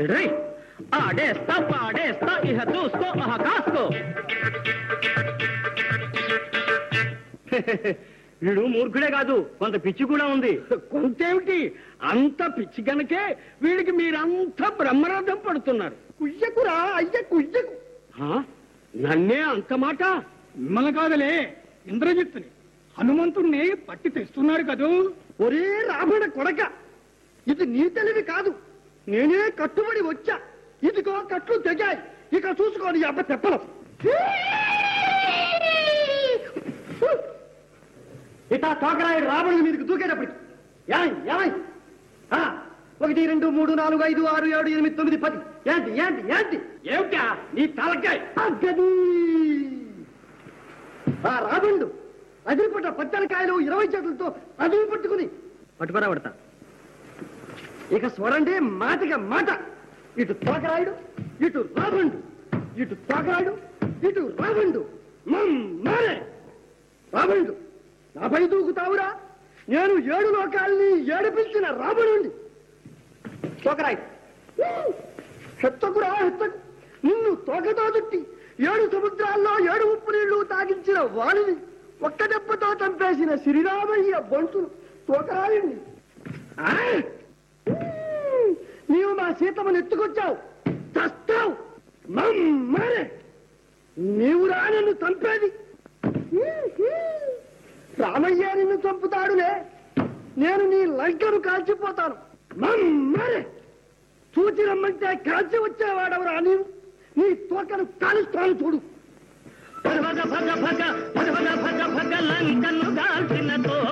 రేయ్, ఆడేస్తా పాడేస్తా ఇహ చూసుకో అహ కాసుకో వీడు మూర్ఖుడే కాదు కొంత పిచ్చి కూడా ఉంది కొంతేమిటి అంత పిచ్చి గనకే వీడికి మీరంతా బ్రహ్మరథం పడుతున్నారు కుయ్యకురా అయ్య కుయ్యకు హా? నన్నే అంత మాట మిమ్మల్ని కాదలే ఇంద్రజిత్తుని హనుమంతుణ్ణి పట్టి తెస్తున్నారు కదూ ఒరే రావణ కొడక ఇది నీ తెలివి కాదు నేనే కట్టుబడి వచ్చా ఇదిగో కట్లు తెగాయి ఇక చూసుకోని అబ్బ తెప్పలం ఇట తోకరాయుడు రావణుడి మీదకి దూకేటప్పటికి ఏయ్, ఏయ్? ఆ, ఒకటి రెండు మూడు నాలుగు ఐదు ఆరు ఏడు ఎనిమిది తొమ్మిది పది ఏంటి ఏంటి ఏంటి ఏమిటా నీ తలకాయ అగ్గది ఆ రాబండు అదిరిపట్ట పచ్చనికాయలు ఇరవై చేతులతో అదిరి పట్టుకుని పట్టుకురా పడతా ఇక స్వరండే మాటగా మాట ఇటు తోకరాయుడు ఇటు రాబండు ఇటు తోకరాయుడు ఇటు రాబండు మమ్మారే రాబండు నాపై దూకుతావురా నేను ఏడు లోకాల్ని ఏడిపించిన రాబడుండి తోకరాయుడు హెత్తకురా హెత్తకు నిన్ను తోకతో చుట్టి ఏడు సముద్రాల్లో ఏడు ఉప్పు నీళ్లు తాగించిన వాణిని ఒక్క దెబ్బతో చంపేసిన శ్రీరామయ్య బంటును తోకరాయుడిని ఆ! నీవు మా సీతమ్మను ఎత్తుకొచ్చావు చస్తావు మమ్మరే నీవు రా నన్ను చంపేది రామయ్య నిన్ను చంపుతాడులే నేను నీ లంకను కాల్చిపోతాను మమ్మరే చూచి రమ్మంటే కాల్చి వచ్చేవాడవరా నీవు నీ తోకను కాలుస్తాను చూడు భగ భగ భగ భగ భగ భగ భగ లంకను దాల్చిన తో